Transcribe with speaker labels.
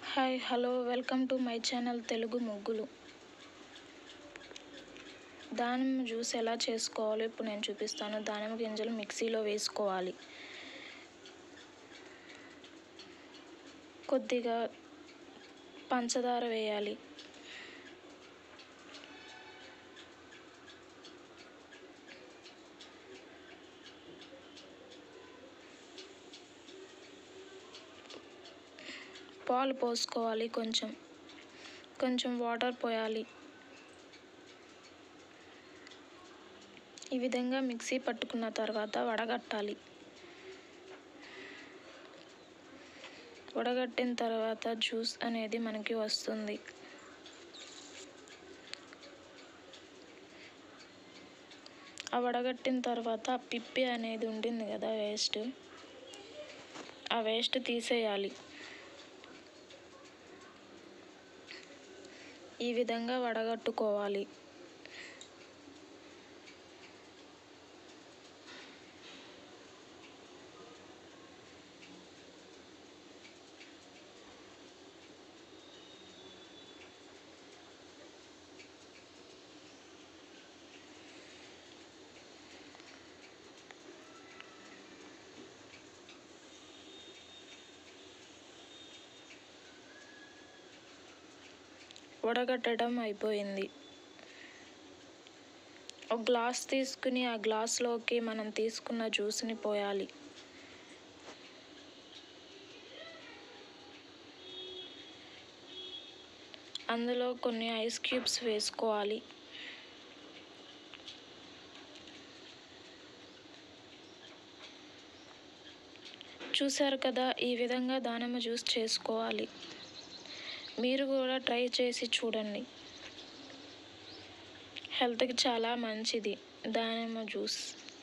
Speaker 1: hi hello welcome to my channel Telugu ముగ్గులు దానిమ్మ juice ఎలా చేసుకోవాలో ఇప్పుడు నేను చూపిస్తాను దానిమ్మ గింజలు మిక్సీలో వేసుకోవాలి కొద్దిగా పంచదార వేయాలి పాలు పోసుకోవాలి కొంచెం కొంచెం వాటర్ పోయాలి ఈ విధంగా మిక్సీ పట్టుకున్న తర్వాత వడగట్టాలి వడగట్టిన తర్వాత జ్యూస్ అనేది మనకి వస్తుంది ఆ వడగట్టిన తర్వాత ఆ పిప్పి అనేది ఉంటుంది కదా వేస్ట్ ఆ వేస్ట్ తీసేయాలి ఈ విధంగా వడగట్టుకోవాలి వడగట్టడం అయిపోయింది ఒక గ్లాస్ తీసుకుని ఆ గ్లాస్లోకి మనం తీసుకున్న జ్యూస్ని పోయాలి అందులో కొన్ని ఐస్ క్యూబ్స్ వేసుకోవాలి చూసారు కదా ఈ విధంగా దానిమ్మ జ్యూస్ చేసుకోవాలి మీరు కూడా ట్రై చేసి చూడండి హెల్త్కి చాలా మంచిది దానిమ్మ జ్యూస్